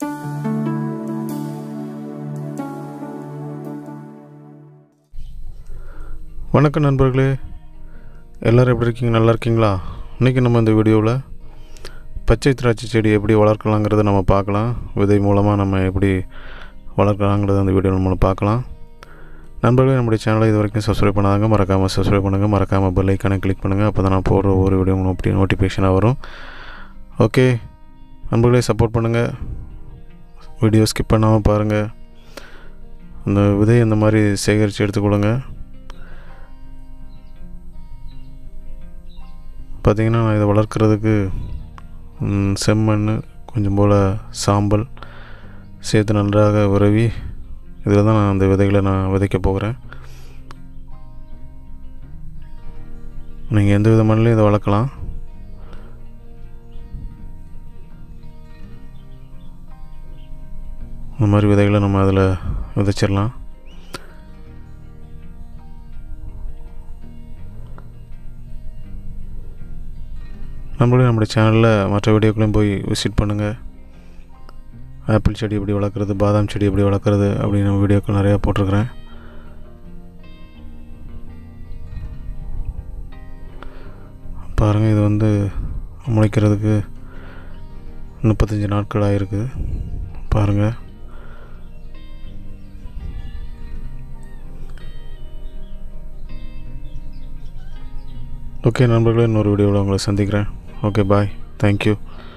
வணக்கம் நண்பர்களே எல்லோரும் எப்படி இருக்கீங்க நல்லா இருக்கீங்களா இன்றைக்கி நம்ம இந்த வீடியோவில் பச்சை திராட்சை செடி எப்படி வளர்க்கலாங்கிறத நம்ம பார்க்கலாம் விதை மூலமாக நம்ம எப்படி வளர்க்கலாங்கிறத அந்த வீடியோ நம்ம பார்க்கலாம் நண்பர்களே நம்முடைய சேனலை இது வரைக்கும் சப்ஸ்கிரைப் பண்ணாதாங்க மறக்காமல் சப்ஸ்கிரைப் பண்ணுங்கள் மறக்காமல் பெல் ஐக்கானை கிளிக் பண்ணுங்கள் அப்போ தான் நான் போடுற ஒவ்வொரு வீடியோ உங்களுக்கு நோட்டிஃபிகேஷனாக வரும் ஓகே நண்பர்களே சப்போர்ட் பண்ணுங்கள் வீடியோ ஸ்கிப் பண்ணாமல் பாருங்கள் அந்த விதை அந்த மாதிரி சேகரித்து எடுத்துக்கொள்ளுங்க பார்த்திங்கன்னா நான் இதை வளர்க்குறதுக்கு ம், செம்மண் கொஞ்சம் போல் சாம்பல் சேர்த்து நன்றாக உறவி இதில் தான் நான் அந்த விதைகளை நான் விதைக்க போகிறேன் நீங்கள் எந்த வித மண்ணிலையும் இதை வளர்க்கலாம் இந்த மாதிரி விதைகளை நம்ம அதில் விதைச்சிடலாம் நம்மளும் நம்முடைய சேனலில் மற்ற வீடியோக்களையும் போய் விசிட் பண்ணுங்கள் ஆப்பிள் செடி எப்படி வளர்க்குறது பாதாம் செடி எப்படி வளர்க்குறது அப்படின்னு வீடியோக்கள் நிறையா போட்டிருக்கிறேன் பாருங்கள் இது வந்து முளைக்கிறதுக்கு முப்பத்தஞ்சு நாட்கள் ஆகிருக்கு பாருங்கள் ஓகே நண்பர்களே இன்னொரு வீடியோவில் உங்களை சந்திக்கிறேன் ஓகே பாய் தேங்க்யூ